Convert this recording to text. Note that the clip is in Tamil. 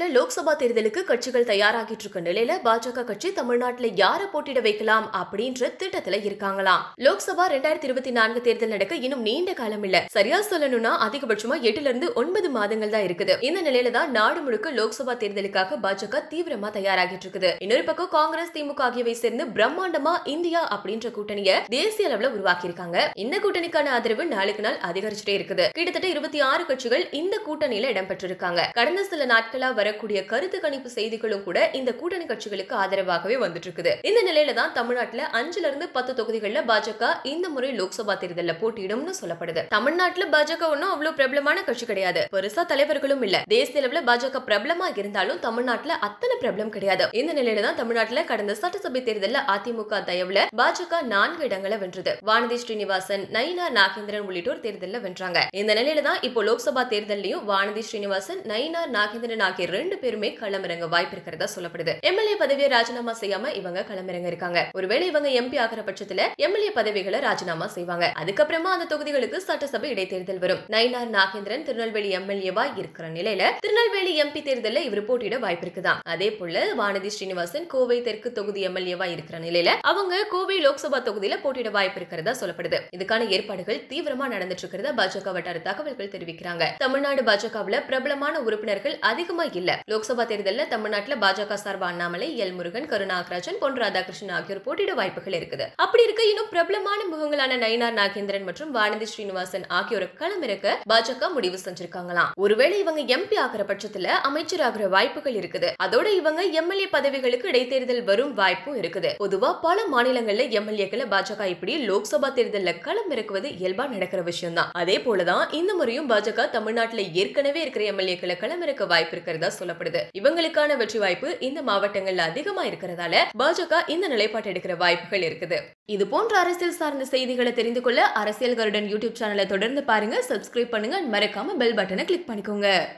லோக்சபா தேர்தலுக்கு கட்சிகள் தயாராகிட்டு இருக்க நிலையில பாஜக கட்சி தமிழ்நாட்டுல யார போட்டியிட வைக்கலாம் அப்படின்ற திட்டத்துல இருக்காங்களாம் லோக்சபா ரெண்டாயிரத்தி இருபத்தி நான்கு தேர்தல் நடக்க இன்னும் நீண்ட காலம் இல்ல சரியா சொல்லணும்னா அதிகபட்சமா எட்டுல இருந்து ஒன்பது மாதங்கள் தான் இருக்குது இந்த நிலையில தான் நாடு முழுக்க லோக்சபா தேர்தலுக்காக பாஜக தீவிரமா தயாராகிட்டு இருக்குது இன்னொரு பக்கம் காங்கிரஸ் திமுக ஆகியவை சேர்ந்து பிரம்மாண்டமா இந்தியா அப்படின்ற கூட்டணியை தேசிய அளவுல உருவாக்கி இருக்காங்க இந்த கூட்டணிக்கான ஆதரவு நாளுக்கு நாள் அதிகரிச்சுட்டே இருக்குது கிட்டத்தட்ட இருபத்தி ஆறு கட்சிகள் இந்த கூட்டணியில இடம்பெற்றிருக்காங்க கடந்த சில நாட்களா வரக்கூடிய கருத்து கணிப்பு செய்திகளும் கூட இந்த கூட்டணி கட்சிகளுக்கு ஆதரவாகவே வந்துட்டு இருக்குது இந்த நிலையில தான் தமிழ்நாட்டுல அஞ்சுல இருந்து பத்து தொகுதிகள்ல பாஜக இந்த முறை லோக்சபா தேர்தல்ல போட்டியிடும்னு சொல்லப்படுது தமிழ்நாட்டுல பாஜக ஒன்னும் அவ்வளவு பிரபலமான கட்சி கிடையாது பெருசா தலைவர்களும் இல்ல தேசிய அளவுல பாஜக பிரபலமா இருந்தாலும் தமிழ்நாட்டுல அத்தனை பிரபலம் கிடையாது இந்த நிலையில தான் தமிழ்நாட்டுல கடந்த சட்டசபை தேர்தல்ல அதிமுக தயவுல பாஜக நான்கு இடங்களை வென்றது வானதி ஸ்ரீனிவாசன் நயினார் நாகேந்திரன் உள்ளிட்டோர் தேர்தல்ல வென்றாங்க இந்த நிலையில தான் இப்போ லோக்சபா தேர்தலையும் வானதி ஸ்ரீனிவாசன் நயினார் நாகேந்திரன் ஆகிய ரெண்டு பேருமே களமிறங்க வாய்ப்பு இருக்கிறதா சொல்லப்படுது எம்எல்ஏ பதவியை ராஜினாமா செய்யாம இவங்க களமிறங்க இருக்காங்க ஒருவேளை இவங்க எம்பி ஆகிற பட்சத்துல எம்எல்ஏ பதவிகளை ராஜினாமா செய்வாங்க அதுக்கப்புறமா அந்த தொகுதிகளுக்கு சட்டசபை இடைத்தேர்தல் வரும் நயினார் நாகேந்திரன் திருநெல்வேலி எம்எல்ஏவா இருக்கிற நிலையில திருநெல்வேலி எம்பி தேர்தல்ல இவர் போட்டியிட வாய்ப்பு இருக்குதான் அதே போல வானதி ஸ்ரீனிவாசன் கோவை தெற்கு தொகுதி எம்எல்ஏவா இருக்கிற நிலையில அவங்க கோவை லோக்சபா தொகுதியில போட்டியிட வாய்ப்பு இருக்கிறதா சொல்லப்படுது இதுக்கான ஏற்பாடுகள் தீவிரமா நடந்துட்டு இருக்கிறதா பாஜக வட்டார தகவல்கள் தெரிவிக்கிறாங்க தமிழ்நாடு பாஜகவுல பிரபலமான உறுப்பினர்கள் அதிகமா இல்ல லோக்சபா தேர்தல்ல தமிழ்நாட்டுல பாஜக சார்பு அண்ணாமலை எல் முருகன் கருணாகராஜன் பொன் ராதாகிருஷ்ணன் ஆகியோர் போட்டியிட வாய்ப்புகள் இருக்குது அப்படி இருக்க இன்னும் பிரபலமான முகங்களான நயினார் நாகேந்திரன் மற்றும் வானதி ஸ்ரீனிவாசன் ஆகியோரை களமிறக்க பாஜக முடிவு செஞ்சிருக்காங்களாம் ஒருவேளை இவங்க எம்பி ஆகிற பட்சத்துல அமைச்சர் ஆகிற வாய்ப்புகள் இருக்குது அதோட இவங்க எம்எல்ஏ பதவிகளுக்கு இடைத்தேர்தல் வரும் வாய்ப்பும் இருக்குது பொதுவா பல மாநிலங்கள்ல எம்எல்ஏக்களை பாஜக இப்படி லோக்சபா தேர்தல்ல களமிறக்குவது இயல்பா நடக்கிற விஷயம் தான் அதே போலதான் இந்த முறையும் பாஜக தமிழ்நாட்டுல ஏற்கனவே இருக்கிற எம்எல்ஏக்களை களமிறக்க வாய்ப்பு இருக்கிறதா சொல்லப்படுது இவங்களுக்கான வெற்றி வாய்ப்பு இந்த மாவட்டங்கள்ல அதிகமா இருக்கிறதால பாஜக இந்த நிலைப்பாட்டு எடுக்கிற வாய்ப்புகள் இருக்குது இது போன்ற அரசியல் சார்ந்த செய்திகளை தெரிந்து கொள்ள அரசியல் கருடன் யூடியூப் சேனலை தொடர்ந்து பாருங்க சப்ஸ்கிரைப் பண்ணுங்க மறக்காம பெல் பட்டனை கிளிக் பண்ணிக்கோங்க